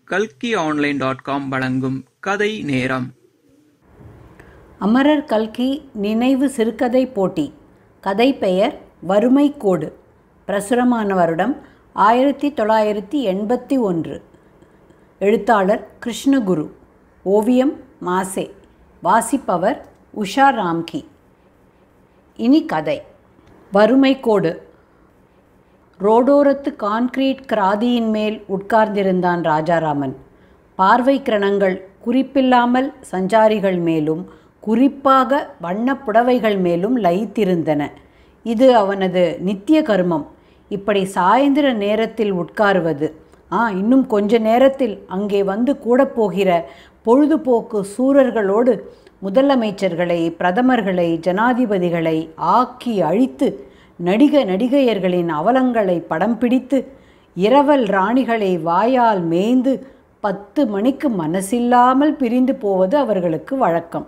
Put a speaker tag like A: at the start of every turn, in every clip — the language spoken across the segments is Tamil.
A: கல்கி ஆன்லைன் டாட் காம் வழங்கும் கதை நேரம்
B: அமரர் கல்கி நினைவு சிறுகதை போட்டி கதை பெயர் வறுமை கோடு பிரசுரமான வருடம் ஆயிரத்தி தொள்ளாயிரத்தி எண்பத்தி ஒன்று எழுத்தாளர் கிருஷ்ணகுரு ஓவியம் மாசே வாசிப்பவர் உஷா ராம்கி இனி கதை வறுமை கோடு ரோடோரத்து கான்கிரீட் கிராதியின் மேல் உட்கார்ந்திருந்தான் ராஜாராமன் பார்வை கிரணங்கள் குறிப்பில்லாமல் சஞ்சாரிகள் மேலும் குறிப்பாக வண்ணப் புடவைகள் மேலும் லயித்திருந்தன இது அவனது நித்திய கர்மம் இப்படி சாயந்திர நேரத்தில் உட்காருவது ஆ இன்னும் கொஞ்ச நேரத்தில் அங்கே வந்து கூடப் போகிற பொழுதுபோக்கு சூரர்களோடு முதலமைச்சர்களை பிரதமர்களை ஜனாதிபதிகளை ஆக்கி அழித்து நடிக நடிகையர்களின் அவலங்களை படம் பிடித்து இரவல் ராணிகளை வாயால் மேய்ந்து பத்து மணிக்கு மனசில்லாமல் பிரிந்து போவது அவர்களுக்கு வழக்கம்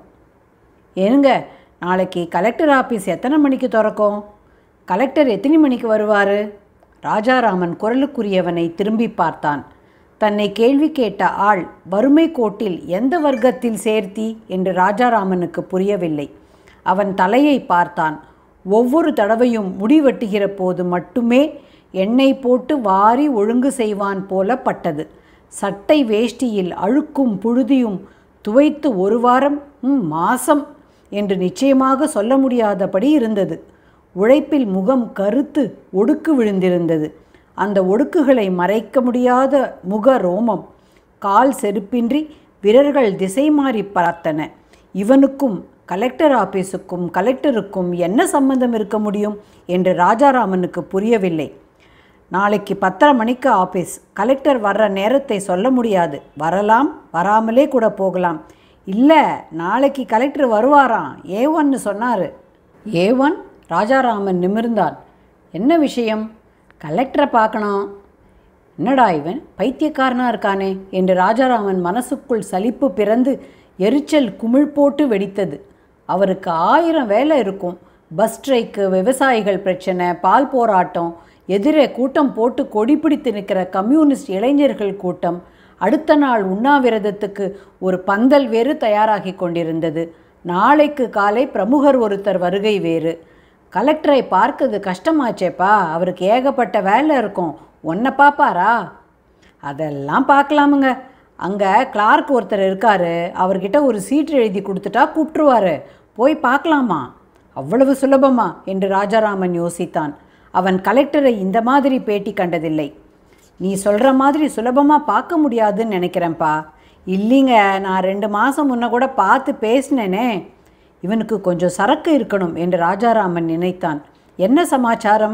B: ஏனுங்க நாளைக்கு கலெக்டர் ஆஃபீஸ் எத்தனை மணிக்கு திறக்கும் கலெக்டர் எத்தனை மணிக்கு வருவார் ராஜாராமன் குரலுக்குரியவனை திரும்பி பார்த்தான் தன்னை கேள்வி கேட்ட ஆள் வறுமை கோட்டில் எந்த வர்க்கத்தில் சேர்த்தி என்று ராஜாராமனுக்கு புரியவில்லை அவன் தலையை பார்த்தான் ஒவ்வொரு தடவையும் முடிவெட்டுகிற போது மட்டுமே எண்ணெய் போட்டு வாரி ஒழுங்கு செய்வான் போல பட்டது சட்டை வேஷ்டியில் அழுக்கும் புழுதியும் துவைத்து ஒரு வாரம் ம், மாசம் என்று நிச்சயமாக சொல்ல முடியாதபடி இருந்தது உழைப்பில் முகம் கருத்து ஒடுக்கு விழுந்திருந்தது அந்த ஒடுக்குகளை மறைக்க முடியாத முக ரோமம் கால் செருப்பின்றி விரல்கள் திசை மாறி பார்த்தன இவனுக்கும் கலெக்டர் ஆபீஸுக்கும் கலெக்டருக்கும் என்ன சம்பந்தம் இருக்க முடியும் என்று ராஜாராமனுக்கு புரியவில்லை நாளைக்கு பத்தரை மணிக்கு ஆபீஸ் கலெக்டர் வர்ற நேரத்தை சொல்ல முடியாது வரலாம் வராமலே கூட போகலாம் இல்லை நாளைக்கு கலெக்டர் வருவாராம் ஏ ஒன்னு சொன்னார் ஏ ஒன் ராஜாராமன் நிமிர்ந்தான் என்ன விஷயம் கலெக்டரை பார்க்கணும் என்னடா இவன் பைத்தியக்காரனா இருக்கானே என்று ராஜாராமன் மனசுக்குள் சலிப்பு பிறந்து எரிச்சல் குமிழ் போட்டு வெடித்தது அவருக்கு ஆயிரம் வேலை இருக்கும் பஸ் ஸ்ட்ரைக்கு விவசாயிகள் பிரச்சனை பால் போராட்டம் எதிரே கூட்டம் போட்டு கொடி பிடித்து நிற்கிற கம்யூனிஸ்ட் இளைஞர்கள் கூட்டம் அடுத்த நாள் உண்ணாவிரதத்துக்கு ஒரு பந்தல் வேறு தயாராகி கொண்டிருந்தது நாளைக்கு காலை பிரமுகர் ஒருத்தர் வருகை வேறு கலெக்டரை பார்க்கறது கஷ்டமாச்சேப்பா அவருக்கு ஏகப்பட்ட வேலை இருக்கும் ஒன்றை பார்ப்பாரா அதெல்லாம் பார்க்கலாமுங்க அங்கே கிளார்க் ஒருத்தர் இருக்காரு அவர்கிட்ட ஒரு சீட்டு எழுதி கொடுத்துட்டா கூப்பிட்டுருவாரு போய் பார்க்கலாமா அவ்வளவு சுலபமா என்று ராஜாராமன் யோசித்தான் அவன் கலெக்டரை இந்த மாதிரி பேட்டி கண்டதில்லை நீ சொல்கிற மாதிரி சுலபமாக பார்க்க முடியாதுன்னு நினைக்கிறேன்ப்பா இல்லைங்க நான் ரெண்டு மாதம் முன்ன கூட பார்த்து பேசினேனே இவனுக்கு கொஞ்சம் சரக்கு இருக்கணும் என்று ராஜாராமன் நினைத்தான் என்ன சமாச்சாரம்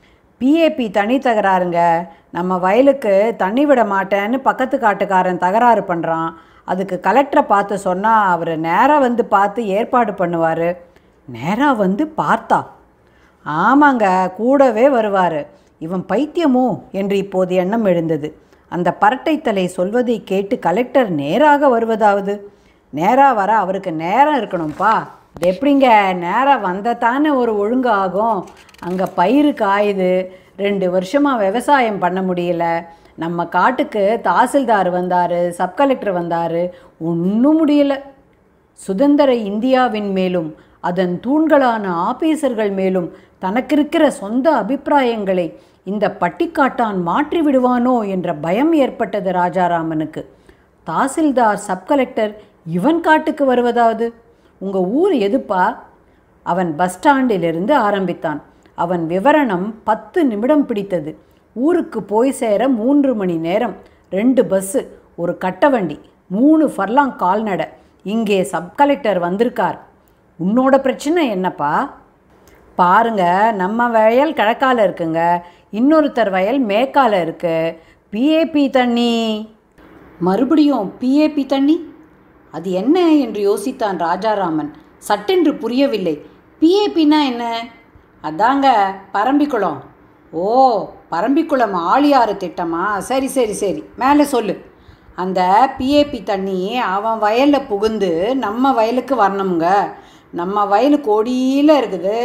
B: பிஏபி தனி தகராறுங்க நம்ம வயலுக்கு தண்ணி விட மாட்டேன்னு பக்கத்து காட்டுக்காரன் தகராறு பண்ணுறான் அதுக்கு கலெக்டரை பார்த்து சொன்னால் அவர் நேராக வந்து பார்த்து ஏற்பாடு பண்ணுவார் நேராக வந்து பார்த்தா ஆமாங்க கூடவே வருவார் இவன் பைத்தியமோ என்று இப்போது எண்ணம் எழுந்தது அந்த பரட்டைத்தலை சொல்வதை கேட்டு கலெக்டர் நேராக வருவதாவது நேராக வர அவருக்கு நேரம் இருக்கணும்ப்பா இது எப்படிங்க நேராக வந்தால் தானே ஒரு ஒழுங்கு ஆகும் அங்கே பயிர் காயுது ரெண்டு வருஷமாக விவசாயம் பண்ண முடியல நம்ம காட்டுக்கு தாசில்தார் வந்தார் சப் கலெக்டர் வந்தார் ஒன்றும் முடியல சுதந்திர இந்தியாவின் மேலும் அதன் தூண்களான ஆபீசர்கள் மேலும் தனக்கிருக்கிற சொந்த அபிப்பிராயங்களை இந்த பட்டிக்காட்டான் மாற்றி விடுவானோ என்ற பயம் ஏற்பட்டது ராஜாராமனுக்கு தாசில்தார் சப் கலெக்டர் இவன் காட்டுக்கு வருவதாவது உங்கள் ஊர் எதுப்பா அவன் பஸ் ஸ்டாண்டிலிருந்து ஆரம்பித்தான் அவன் விவரணம் பத்து நிமிடம் பிடித்தது ஊருக்கு போய் சேர மூன்று மணி நேரம் ரெண்டு பஸ்ஸு ஒரு கட்டவண்டி மூணு ஃபர்லாங் கால்நடை இங்கே சப் கலெக்டர் வந்திருக்கார் உன்னோட பிரச்சனை என்னப்பா பாருங்க நம்ம வயல் கிழக்கால இருக்குங்க இன்னொருத்தர் வயல் மேற்கால இருக்கு பிஏபி தண்ணி மறுபடியும் பிஏபி தண்ணி அது என்ன என்று யோசித்தான் ராஜாராமன் சட்டென்று புரியவில்லை பிஏபின்னா என்ன அதாங்க பரம்பிக்குளம் ஓ பரம்பிக்குளம் ஆழியாறு திட்டமா சரி சரி சரி மேலே சொல்லு அந்த பிஏபி தண்ணி அவன் வயலில் புகுந்து நம்ம வயலுக்கு வரணுங்க நம்ம வயலு கொடியில் இருக்குது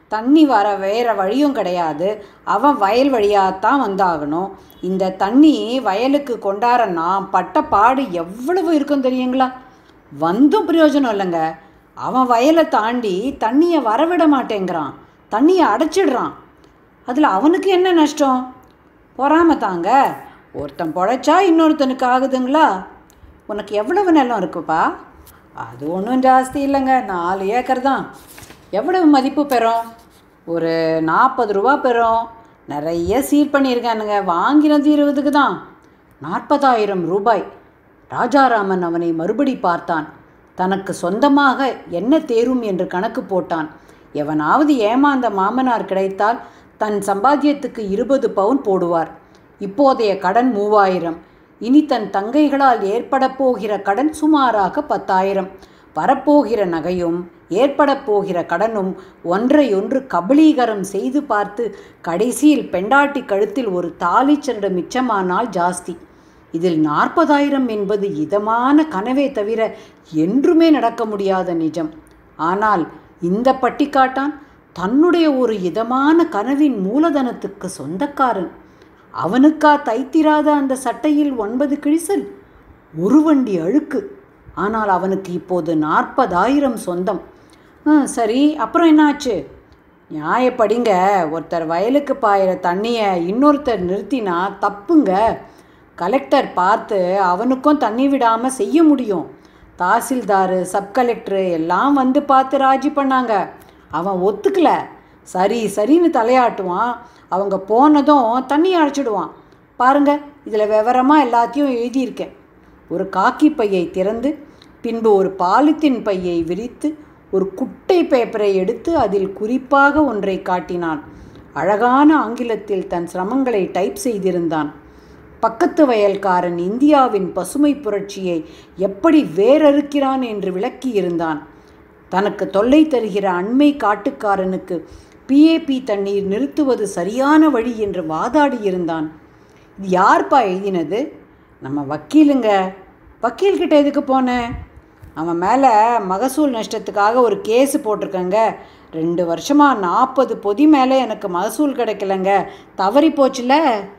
B: தண்ணி வர வேற வழியும் கிடையாது அவன் வயல் வழியாகத்தான் வந்தாகணும் இந்த தண்ணி வயலுக்கு கொண்டார நான் பட்ட பாடு எவ்வளவு இருக்கும் தெரியுங்களா வந்தும் பிரயோஜனம் இல்லைங்க அவன் வயலை தாண்டி தண்ணியை வரவிட மாட்டேங்கிறான் தண்ணியை அடைச்சிடுறான் அதில் அவனுக்கு என்ன நஷ்டம் பொறாம தாங்க ஒருத்தன் பொழைச்சா இன்னொருத்தனுக்கு ஆகுதுங்களா உனக்கு எவ்வளவு நிலம் இருக்குப்பா அது ஒன்றும் ஜாஸ்தி இல்லைங்க நாலு ஏக்கர் தான் எவ்வளவு மதிப்பு பெறும் ஒரு நாற்பது ரூபா பெறும் நிறைய சீல் பண்ணியிருக்கானுங்க வாங்கினது இருபதுக்கு தான் நாற்பதாயிரம் ரூபாய் ராஜாராமன் அவனை மறுபடி பார்த்தான் தனக்கு சொந்தமாக என்ன தேரும் என்று கணக்கு போட்டான் எவனாவது ஏமாந்த மாமனார் கிடைத்தால் தன் சம்பாத்தியத்துக்கு இருபது பவுன் போடுவார் இப்போதைய கடன் மூவாயிரம் இனி தன் தங்கைகளால் ஏற்பட போகிற கடன் சுமாராக பத்தாயிரம் வரப்போகிற நகையும் ஏற்பட போகிற கடனும் ஒன்றையொன்று கபலீகரம் செய்து பார்த்து கடைசியில் பெண்டாட்டி கழுத்தில் ஒரு தாலிச்சரடு மிச்சமானால் ஜாஸ்தி இதில் நாற்பதாயிரம் என்பது இதமான கனவே தவிர என்றுமே நடக்க முடியாத நிஜம் ஆனால் இந்த பட்டிக்காட்டான் தன்னுடைய ஒரு இதமான கனவின் மூலதனத்துக்கு சொந்தக்காரன் அவனுக்கா தைத்திராத அந்த சட்டையில் ஒன்பது கிழிசல் ஒரு வண்டி அழுக்கு ஆனால் அவனுக்கு இப்போது நாற்பதாயிரம் சொந்தம் ஆ சரி அப்புறம் என்னாச்சு நியாயப்படிங்க ஒருத்தர் வயலுக்கு பாயிற தண்ணியை இன்னொருத்தர் நிறுத்தினா தப்புங்க கலெக்டர் பார்த்து அவனுக்கும் தண்ணி விடாமல் செய்ய முடியும் தாசில்தாரு சப் கலெக்டரு எல்லாம் வந்து பார்த்து ராஜி பண்ணாங்க அவன் ஒத்துக்கல சரி சரின்னு தலையாட்டுவான் அவங்க போனதும் தண்ணி அழைச்சிடுவான் பாருங்க இதில் விவரமாக எல்லாத்தையும் எழுதியிருக்கேன் ஒரு காக்கி பையை திறந்து பின்பு ஒரு பாலித்தீன் பையை விரித்து ஒரு குட்டை பேப்பரை எடுத்து அதில் குறிப்பாக ஒன்றை காட்டினான் அழகான ஆங்கிலத்தில் தன் சிரமங்களை டைப் செய்திருந்தான் பக்கத்து வயல்காரன் இந்தியாவின் பசுமை புரட்சியை எப்படி வேரறுக்கிறான் என்று விளக்கியிருந்தான் தனக்கு தொல்லை தருகிற அண்மை காட்டுக்காரனுக்கு பிஏபி தண்ணீர் நிறுத்துவது சரியான வழி என்று வாதாடியிருந்தான் இது யார்ப்பா எழுதினது நம்ம வக்கீலுங்க வக்கீல்கிட்ட எதுக்கு போனேன் அவன் மேலே மகசூல் நஷ்டத்துக்காக ஒரு கேஸு போட்டிருக்கேங்க ரெண்டு வருஷமாக நாற்பது பொதி மேலே எனக்கு மகசூல் கிடைக்கலங்க தவறி போச்சுல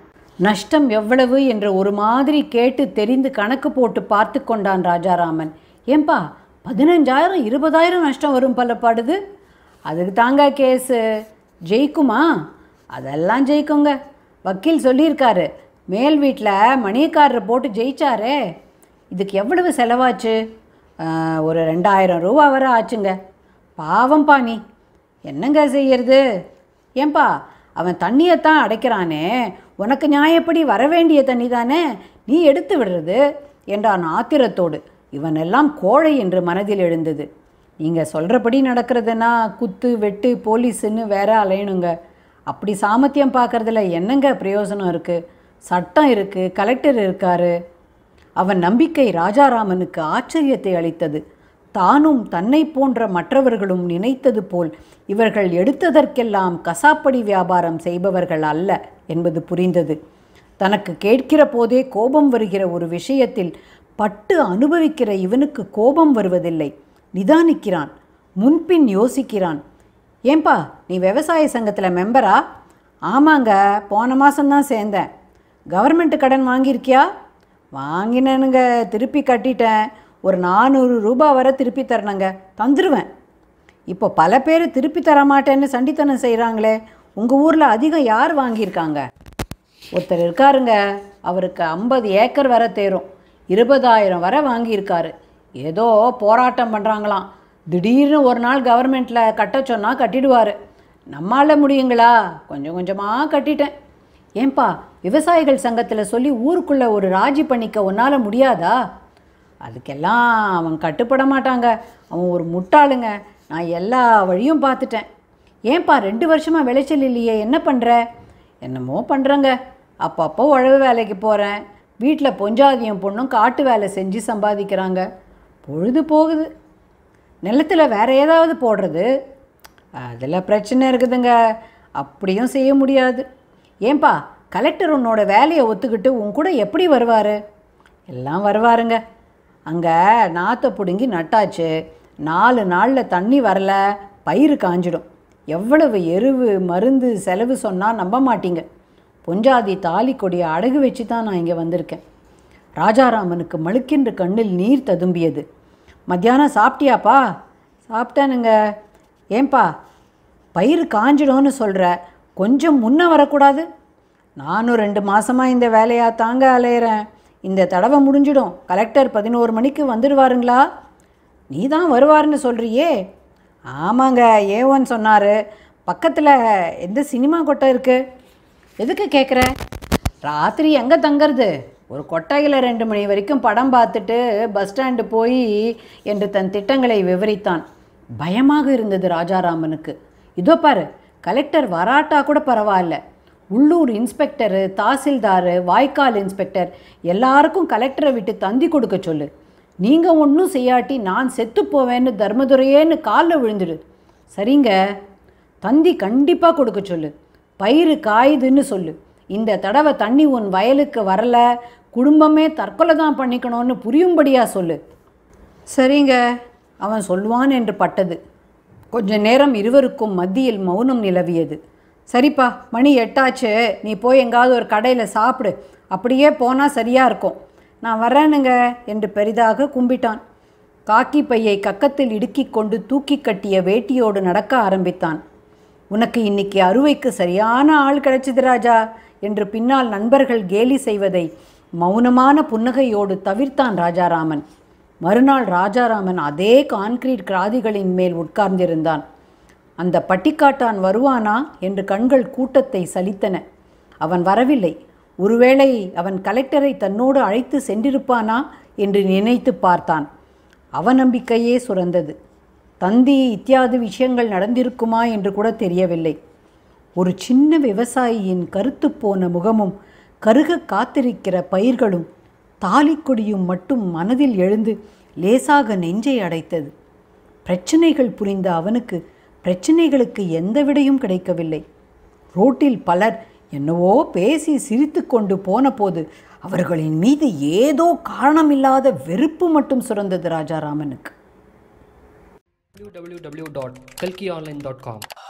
B: நஷ்டம் எவ்வளவு என்று ஒரு மாதிரி கேட்டு தெரிந்து கணக்கு போட்டு பார்த்து கொண்டான் ராஜாராமன் ஏன்பா பதினஞ்சாயிரம் இருபதாயிரம் நஷ்டம் வரும் பலப்படுது அதுக்கு தாங்க கேஸு ஜெயிக்குமா அதெல்லாம் ஜெயிக்குங்க வக்கீல் சொல்லியிருக்காரு மேல் வீட்டில் மணியக்காரரை போட்டு ஜெயிச்சாரே இதுக்கு எவ்வளவு செலவாச்சு ஆஹ், ஒரு ரெண்டாயிரம் ரூபா வரை ஆச்சுங்க பாவம்பா நீ என்னங்க செய்யறது ஏன்பா அவன் தண்ணியைத்தான் அடைக்கிறானே உனக்கு நியாயப்படி வர வேண்டிய தண்ணி தானே நீ எடுத்து விடுறது என்றான் ஆத்திரத்தோடு இவனெல்லாம் கோழை என்று மனதில் எழுந்தது நீங்கள் சொல்கிறபடி நடக்கிறதுனா குத்து வெட்டு போலீஸுன்னு வேற அலையணுங்க அப்படி சாமர்த்தியம் பார்க்கறதுல என்னங்க பிரயோஜனம் இருக்குது சட்டம் இருக்குது கலெக்டர் இருக்காரு அவன் நம்பிக்கை ராஜாராமனுக்கு ஆச்சரியத்தை அளித்தது தானும் தன்னை போன்ற மற்றவர்களும் நினைத்தது போல் இவர்கள் எடுத்ததற்கெல்லாம் கசாப்படி வியாபாரம் செய்பவர்கள் அல்ல என்பது புரிந்தது தனக்கு கேட்கிற போதே கோபம் வருகிற ஒரு விஷயத்தில் பட்டு அனுபவிக்கிற இவனுக்கு கோபம் வருவதில்லை நிதானிக்கிறான் முன்பின் யோசிக்கிறான் ஏன்பா நீ விவசாய சங்கத்தில் மெம்பரா ஆமாங்க போன மாதம்தான் சேர்ந்தேன் கவர்மெண்ட் கடன் வாங்கியிருக்கியா வாங்கினேனுங்க திருப்பி கட்டிட்டேன் ஒரு நானூறு ரூபாய் வரை திருப்பி தரணுங்க தந்துடுவேன் இப்போ பல பேர் திருப்பி தர மாட்டேன்னு சண்டித்தனம் செய்கிறாங்களே உங்கள் ஊரில் அதிகம் யார் வாங்கியிருக்காங்க ஒருத்தர் இருக்காருங்க அவருக்கு ஐம்பது ஏக்கர் வர தேரும் இருபதாயிரம் வரை வாங்கியிருக்காரு ஏதோ போராட்டம் பண்ணுறாங்களாம் திடீர்னு ஒரு நாள் கவர்மெண்ட்டில் கட்ட சொன்னால் கட்டிடுவார் நம்மால முடியுங்களா கொஞ்சம் கொஞ்சமாக கட்டிட்டேன் ஏன்பா விவசாயிகள் சங்கத்தில் சொல்லி ஊருக்குள்ளே ஒரு ராஜி பண்ணிக்க உன்னால் முடியாதா அதுக்கெல்லாம் அவன் கட்டுப்பட மாட்டாங்க அவன் ஒரு முட்டாளுங்க நான் எல்லா வழியும் பார்த்துட்டேன் ஏன்பா ரெண்டு வருஷமாக விளைச்சல் இல்லையே என்ன பண்ணுற என்னமோ பண்ணுறேங்க அப்பப்போ உழவு வேலைக்கு போகிறேன் வீட்டில் பொஞ்சாதியும் பொண்ணும் காட்டு வேலை செஞ்சு சம்பாதிக்கிறாங்க பொழுது போகுது நிலத்தில் வேற ஏதாவது போடுறது அதில் பிரச்சனை இருக்குதுங்க அப்படியும் செய்ய முடியாது ஏன்பா கலெக்டர் உன்னோட வேலையை ஒத்துக்கிட்டு உன் கூட எப்படி வருவார் எல்லாம் வருவாருங்க அங்கே நாற்றை பிடுங்கி நட்டாச்சு நாலு நாளில் தண்ணி வரல பயிர் காஞ்சிடும் எவ்வளவு எருவு மருந்து செலவு சொன்னால் நம்ப மாட்டீங்க பொஞ்சாதி தாலி கொடியை அடகு வச்சு தான் நான் இங்கே வந்திருக்கேன் ராஜாராமனுக்கு மழுக்கென்று கண்ணில் நீர் ததும்பியது மத்தியானம் சாப்பிட்டியாப்பா சாப்பிட்டேனுங்க ஏன்பா பயிர் காஞ்சிடும்னு சொல்கிற கொஞ்சம் முன்ன வரக்கூடாது நானும் ரெண்டு மாதமாக இந்த வேலையாக தாங்க அலையிறேன் இந்த தடவை முடிஞ்சிடும் கலெக்டர் பதினோரு மணிக்கு வந்துடுவாருங்களா நீ தான் வருவாருன்னு சொல்கிறியே ஆமாங்க ஏவன் சொன்னார் பக்கத்தில் எந்த சினிமா கொட்டை இருக்குது எதுக்கு கேட்குற ராத்திரி எங்கே தங்கறது ஒரு கொட்டையில் ரெண்டு மணி வரைக்கும் படம் பார்த்துட்டு பஸ் ஸ்டாண்டு போய் என்று தன் திட்டங்களை விவரித்தான் பயமாக இருந்தது ராஜாராமனுக்கு இதோ பாரு கலெக்டர் வராட்டா கூட பரவாயில்ல உள்ளூர் இன்ஸ்பெக்டரு தாசில்தாரு வாய்க்கால் இன்ஸ்பெக்டர் எல்லாருக்கும் கலெக்டரை விட்டு தந்தி கொடுக்க சொல்லு நீங்கள் ஒன்றும் செய்யாட்டி நான் செத்து போவேன்னு தர்மதுரையேன்னு காலில் விழுந்துடு சரிங்க தந்தி கண்டிப்பாக கொடுக்க சொல்லு பயிர் காயுதுன்னு சொல்லு இந்த தடவை தண்ணி உன் வயலுக்கு வரல குடும்பமே தற்கொலை தான் பண்ணிக்கணும்னு புரியும்படியா சொல்லு சரிங்க அவன் சொல்லுவான் என்று பட்டது கொஞ்ச நேரம் இருவருக்கும் மத்தியில் மௌனம் நிலவியது சரிப்பா மணி எட்டாச்சு நீ போய் எங்காவது ஒரு கடையில் சாப்பிடு அப்படியே போனால் சரியாக இருக்கும் நான் வரேனுங்க என்று பெரிதாக கும்பிட்டான் காக்கி பையை கக்கத்தில் இடுக்கிக் கொண்டு தூக்கி கட்டிய வேட்டியோடு நடக்க ஆரம்பித்தான் உனக்கு இன்னைக்கு அறுவைக்கு சரியான ஆள் கிடைச்சது ராஜா என்று பின்னால் நண்பர்கள் கேலி செய்வதை மௌனமான புன்னகையோடு தவிர்த்தான் ராஜாராமன் மறுநாள் ராஜாராமன் அதே கான்கிரீட் கிராதிகளின் மேல் உட்கார்ந்திருந்தான் அந்த பட்டிக்காட்டான் வருவானா என்று கண்கள் கூட்டத்தை சலித்தன அவன் வரவில்லை ஒருவேளை அவன் கலெக்டரை தன்னோடு அழைத்து சென்றிருப்பானா என்று நினைத்து பார்த்தான் அவநம்பிக்கையே சுரந்தது தந்தி இத்தியாதி விஷயங்கள் நடந்திருக்குமா என்று கூட தெரியவில்லை ஒரு சின்ன விவசாயியின் கருத்துப் போன முகமும் கருக காத்திருக்கிற பயிர்களும் தாலிக்கொடியும் மட்டும் மனதில் எழுந்து லேசாக நெஞ்சை அடைத்தது பிரச்சனைகள் புரிந்த அவனுக்கு பிரச்சனைகளுக்கு எந்த விடையும் கிடைக்கவில்லை ரோட்டில் பலர் என்னவோ பேசி சிரித்து கொண்டு போன போது அவர்களின் மீது ஏதோ காரணமில்லாத வெறுப்பு மட்டும் சுரந்தது ராஜாராமனுக்கு
C: www.kalkionline.com